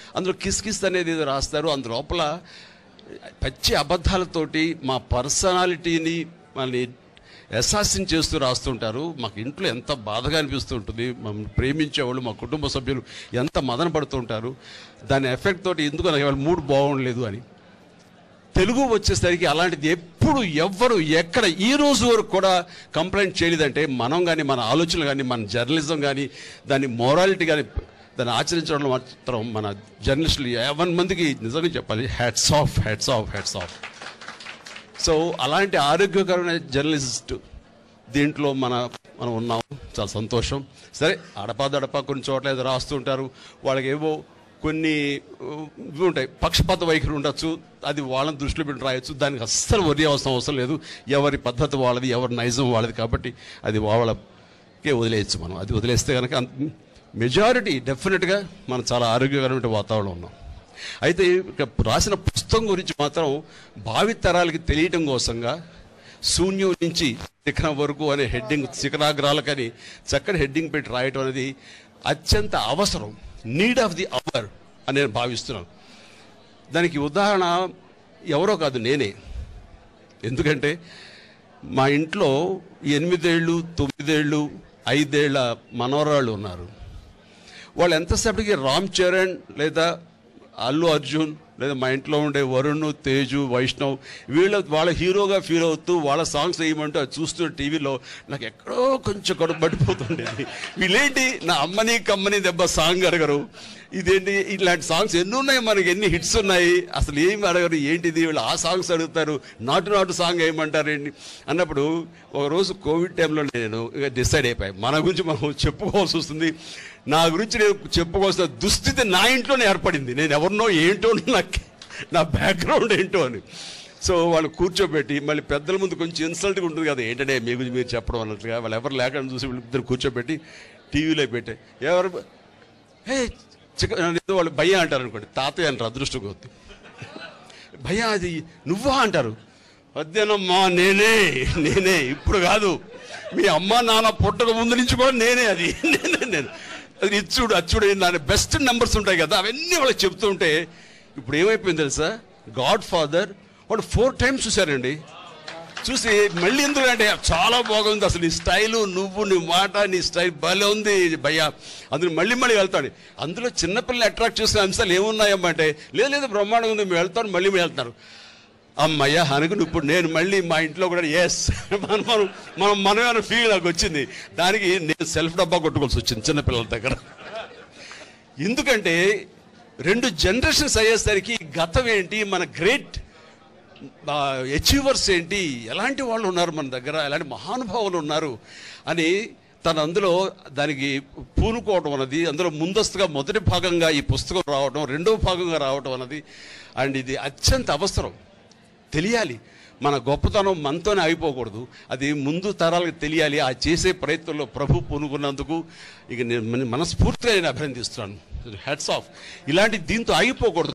అందులో kiss kiss అనేది ఏదో రాస్తారు అందు లోపల పచ్చి అబద్ధాలతోటి మా పర్సనాలిటీని మనల్ని అసాసిన్ చేస్తూ రాస్తుంటారు మాకు ఇంట్లో ఎంత బాధగా అనిపిస్తుంటుంది మమ్మల్ని ప్రేమించేవాళ్ళు మా కుటుంబ సభ్యులు ఎంత మదన పడుతుంటారు దాని ఎఫెక్ట్ తోటి ఎందుకు నాకు ఇవాళ మూడ్ బాగుండలేదు అని తెలుగు వచ్చేసరికి అలాంటిది ఎప్పుడు ఎవ్వరు ఎక్కడ ఈ రోజు వరకు కూడా కంప్లైంట్ చేయలేదంటే మనం కానీ మన ఆలోచనలు కానీ మన జర్నలిజం కానీ దాని మొరాలిటీ కానీ దాన్ని ఆచరించడంలో మాత్రం మన జర్నలిస్టులు యావన్ మందికి నిజంగా చెప్పాలి hats off hats off hats off so అలాంటి ఆరోగ్యకరమైన జర్నలిస్ట్ దీంట్లో మన మనం ఉన్నాం చాలా సంతోషం సరే అడపాదడపా కొన్ని చోట్ల ఏదో రాస్తుంటారు వాళ్ళకి ఏవో కొన్ని ఉ, ఇవి ఉంటాయి పక్షపాత వైఖరి ఉండొచ్చు అది వాళ్ళని దృష్టిలో పెట్టి రాయొచ్చు దానికి అస్సలు వరి అవసరం అవసరం లేదు ఎవరి పద్ధతి వాళ్ళది ఎవరి నైజం వాళ్ళది కాబట్టి అది వాళ్ళకే వదిలేయచ్చు మనం అది వదిలేస్తే కనుక మెజారిటీ డెఫినెట్గా మనం చాలా ఆరోగ్యకరమైన వాతావరణం ఉన్నాం అయితే ఇక రాసిన పుస్తకం గురించి మాత్రం భావితరాలకి తెలియటం కోసంగా శూన్యం నుంచి శిఖరం వరకు అనే హెడ్డింగ్ శిఖరాగ్రాలకని చక్కటి హెడ్డింగ్ పెట్టి రాయటం అనేది అత్యంత అవసరం నీడ్ ఆఫ్ ది అవర్ అని నేను భావిస్తున్నాను దానికి ఉదాహరణ ఎవరో కాదు నేనే ఎందుకంటే మా ఇంట్లో ఎనిమిదేళ్ళు తొమ్మిదేళ్ళు ఐదేళ్ల మనవరాళ్ళు ఉన్నారు వాళ్ళు ఎంతసేపటికి రామ్ చరణ్ లేదా అల్లు అర్జున్ లేదా మా ఇంట్లో ఉండే వరుణ్ తేజు వైష్ణవ్ వీళ్ళ వాళ్ళ హీరోగా ఫీల్ అవుతూ వాళ్ళ సాంగ్స్ వేయమంటూ అది చూస్తున్న టీవీలో నాకు ఎక్కడో కొంచెం కడుపు పడిపోతుండేది వీళ్ళేంటి నా అమ్మని కమ్మని దెబ్బ సాంగ్ అడగరు ఇదేంటి ఇట్లాంటి సాంగ్స్ ఎన్ని ఉన్నాయి మనకి ఎన్ని హిట్స్ ఉన్నాయి అసలు ఏమి అడగరు ఏంటిది వీళ్ళు ఆ సాంగ్స్ అడుగుతారు నాటు నాటు సాంగ్ వేయమంటారు ఏంటి అన్నప్పుడు ఒక రోజు కోవిడ్ టైంలో నేను ఇక డిసైడ్ అయిపోయాయి మన గురించి మనం చెప్పుకోవాల్సి వస్తుంది నా గురించి నేను చెప్పుకోవాల్సిన దుస్థితి నా ఇంట్లోనే ఏర్పడింది నేను ఎవరినో ఏంటో నాకు నా బ్యాక్గ్రౌండ్ ఏంటో అని సో వాళ్ళు కూర్చోబెట్టి మళ్ళీ పెద్దల ముందు కొంచెం ఇన్సల్ట్గా ఉంటుంది కదా ఏంటంటే మీ గురించి మీరు చెప్పడం అన్నట్టుగా వాళ్ళు ఎవరు లేకుండా చూసి వీళ్ళిద్దరు కూర్చోబెట్టి టీవీలో పెట్టి ఎవరు హే చికెన్ ఏదో వాళ్ళు భయ్య అంటారు అనుకోండి తాతయ్య అంటారు అదృష్టం కొద్ది భయ్య అది నువ్వా అంటారు వద్దేనమ్మా నేనే నేనే ఇప్పుడు కాదు మీ అమ్మ నాన్న పుట్టక ముందు నుంచి కూడా నేనే అది నేనే నేను అది ఇచ్చుడు అచ్చుడు దాని బెస్ట్ నెంబర్స్ ఉంటాయి కదా అవన్నీ వాళ్ళకి చెప్తూ ఉంటే ఇప్పుడు ఏమైపోయింది తెలుసా గాడ్ ఫాదర్ వాళ్ళు ఫోర్ టైమ్స్ చూశారండి చూసి మళ్ళీ ఎందుకంటే చాలా బాగుంది అసలు నీ స్టైలు నువ్వు నీ మాట నీ స్టైల్ భలే ఉంది భయ్యా అందులో మళ్ళీ మళ్ళీ వెళ్తాడు అందులో చిన్నపిల్లలు అట్రాక్ట్ చేసిన అంశాలు ఏమున్నాయమ్మా అంటే లేదు లేదు బ్రహ్మాండంగా ఉంది మేము వెళ్తాను మళ్ళీ మేము వెళ్తున్నారు అమ్మయ్య అనుకుని ఇప్పుడు నేను మళ్ళీ మా ఇంట్లో కూడా ఎస్ మనం మనం మనం మనమైన ఫీల్ నాకు వచ్చింది దానికి నేను సెల్ఫ్ డబ్బా కొట్టుకోవాల్సి వచ్చింది చిన్నపిల్లల దగ్గర ఎందుకంటే రెండు జనరేషన్స్ అయ్యేసరికి గతం ఏంటి మన గ్రేట్ అచీవర్స్ ఏంటి ఎలాంటి వాళ్ళు ఉన్నారు మన దగ్గర ఎలాంటి మహానుభావులు ఉన్నారు అని తను అందులో దానికి పూనుకోవడం అన్నది అందులో ముందస్తుగా మొదటి భాగంగా ఈ పుస్తకం రావడం రెండవ భాగంగా రావడం అన్నది అండ్ ఇది అత్యంత అవసరం తెలియాలి మన గొప్పతనం మనతోనే అయిపోకూడదు అది ముందు తరాలకు తెలియాలి ఆ చేసే ప్రయత్నంలో ప్రభు పూనుకున్నందుకు ఇక నేను మనస్ఫూర్తిగా నేను అభినందిస్తున్నాను హ్యాట్స్ ఆఫ్ ఇలాంటి దీంతో ఆగిపోకూడదు